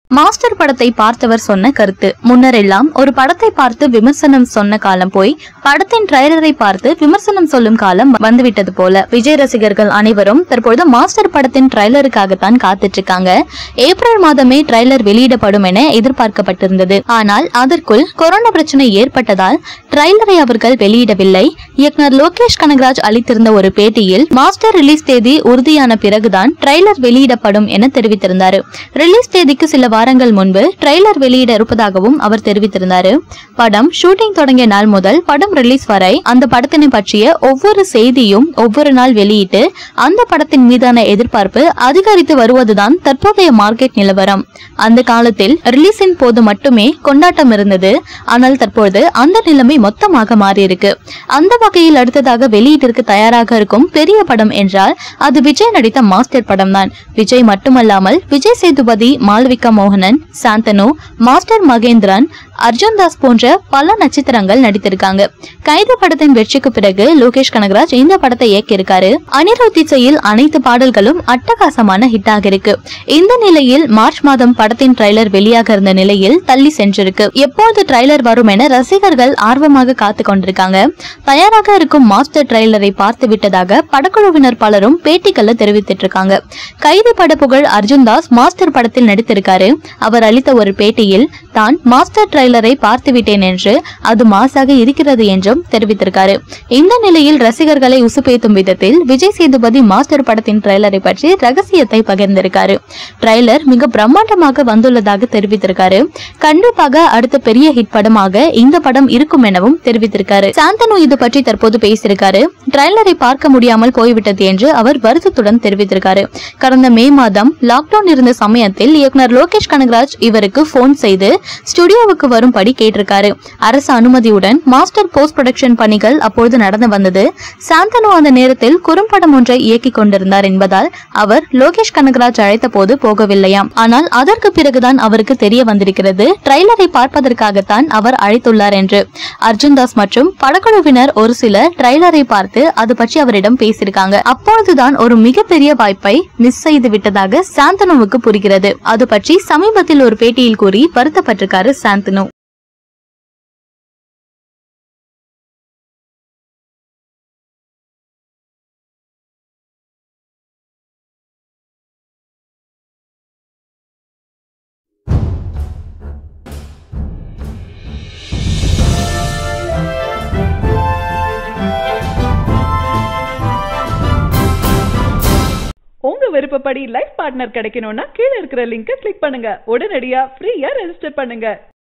master படத்தை பார்த்தவர் சொன்ன கருத்து முன்னரெல்லாம் ஒரு படத்தை பார்த்து விமர்சனம் சொன்ன காலம் போய் படத்தின் ட்ரைலரை பார்த்து விமர்சனம் சொல்லும் காலம் வந்துவிட்டது போல விஜய் ரசிகர்கள் அனைவரும் தற்பொழுது மாஸ்டர் படத்தின் ட்ரைலருக்காகத்தான் காத்துட்டு இருக்காங்க ஏப்ரல் மாதமே ட்ரைலர் வெளியிடப்படும் என எதிர்பார்க்கப்பட்டிருந்தது ஆனால் அதற்குள் கொரோனா பிரச்சனை ஏற்பட்டதால் ட்ரைலரை அவர்கள் வெளியிடவில்லை இயக்குனர் லோகேஷ் கனகராஜ் அளித்திருந்த ஒரு பேட்டியில் மாஸ்டர் ரிலீஸ் தேதி உறுதியான பிறகுதான் ட்ரைலர் வெளியிடப்படும் என தெரிவித்திருந்தார் ரிலீஸ் தேதிக்கு சில வாரங்கள் முன்பு ட்ரெய்லர் வெளியிட இருப்பதாகவும் அவர் தெரிவித்திருந்தாரு படம் ஷூட்டிங் தொடங்கிய நாள் முதல் படம் ரிலீஸ் வரை அந்த படத்தினை பற்றிய ஒவ்வொரு செய்தியும் ஒவ்வொரு நாள் வெளியிட்டு அந்த படத்தின் மீதான எதிர்பார்ப்பு அதிகரித்து வருவதுதான் தற்போதைய மார்க்கெட் நிலவரம் அந்த காலத்தில் ரிலீஸின் போது மட்டுமே கொண்டாட்டம் இருந்தது ஆனால் தற்பொழுது அந்த நிலைமை மொத்தமாக மாறியிருக்கு அந்த வகையில் அடுத்ததாக வெளியீட்டிற்கு தயாராக இருக்கும் பெரிய படம் என்றால் அது விஜய் நடித்த மாஸ்டர் படம் தான் விஜய் மட்டுமல்லாமல் விஜய் சேதுபதி மாளவிகா மோகனன் சாந்தனு மாஸ்டர் மகேந்திரன் அர்ஜுன் தாஸ் போன்ற பல நட்சத்திரங்கள் நடித்திருக்காங்க கைது படத்தின் வெற்றிக்கு பிறகு லோகேஷ் கனகராஜ் இந்த படத்தை இயக்கியிருக்காரு அனிருத் இசையில் அனைத்து பாடல்களும் அட்டகாசமான ஹிட் ஆகிருக்கு இந்த நிலையில் மார்ச் மாதம் படத்தின் ட்ரைலர் வெளியாக இருந்த நிலையில் தள்ளி சென்றிருக்கு எப்போது ட்ரைலர் வரும் என ரசிகர்கள் ஆர்வமாக காத்து கொண்டிருக்காங்க தயாராக இருக்கும் மாஸ்டர் ட்ரைலரை பார்த்து விட்டதாக படக்குழுவினர் பலரும் பேட்டிகள்ல தெரிவித்திட்டு இருக்காங்க கைது பட புகழ் அர்ஜுன் தாஸ் மாஸ்டர் படத்தில் நடித்திருக்காரு அவர் அளித்த ஒரு பேட்டியில் தான் மாஸ்டர் ட்ரைலரை பார்த்து விட்டேன் என்று அது மாசாக இருக்கிறது என்றும் தெரிவித்திருக்காரு இந்த நிலையில் ரசிகர்களை உசுப்பேத்தும் விதத்தில் விஜய் சேதுபதி மாஸ்டர் படத்தின் ட்ரைலரை பற்றி ரகசியத்தை பகிர்ந்திருக்காரு ட்ரைலர் மிக பிரம்மாண்டமாக வந்துள்ளதாக தெரிவித்திருக்காரு கண்டிப்பாக அடுத்த பெரிய ஹிட் படமாக இந்த படம் இருக்கும் எனவும் தெரிவித்திருக்காரு சாந்தனு இது பற்றி தற்போது பேசியிருக்காரு ட்ரைலரை பார்க்க முடியாமல் போய்விட்டது என்று அவர் வருத்தத்துடன் தெரிவித்திருக்காரு கடந்த மே மாதம் லாக்டவுன் இருந்த சமயத்தில் இயக்குனர் லோகேஷ் கனகராஜ் இவருக்கு போன் செய்து ஸ்டுடியோவுக்கு வரும்படி கேட்டிருக்காரு அரசு அனுமதியுடன் மாஸ்டர் போஸ்ட் ப்ரொடக்ஷன் பணிகள் அப்பொழுது நடந்து வந்தது சாந்தனு அந்த நேரத்தில் குறும்படம் ஒன்றை இயக்கிக் கொண்டிருந்தார் என்பதால் அவர் லோகேஷ் கனகராஜ் அழைத்த போது போகவில்லையாம் ஆனால் அதற்கு பிறகுதான் அவருக்கு தெரிய வந்திருக்கிறது ட்ரைலரை பார்ப்பதற்காகத்தான் அவர் அழைத்துள்ளார் என்று அர்ஜுன் தாஸ் மற்றும் படக்குழுவினர் ஒரு சிலர் ட்ரைலரை பார்த்து அது பற்றி அவரிடம் பேசியிருக்காங்க அப்பொழுதுதான் ஒரு மிகப்பெரிய வாய்ப்பை மிஸ் செய்து விட்டதாக சாந்தனுவுக்கு புரிகிறது அது பற்றி சமீபத்தில் ஒரு பேட்டியில் கூறி வருத்தப்பட்டிருக்காரு சாந்தனு உங்க விருப்பப்படி லைஃப் பார்ட்னர் கிடைக்கணும்னா கீழ இருக்கிற லிங்கை கிளிக் பண்ணுங்க உடனடியா ஃப்ரீயா ரெஜிஸ்டர் பண்ணுங்க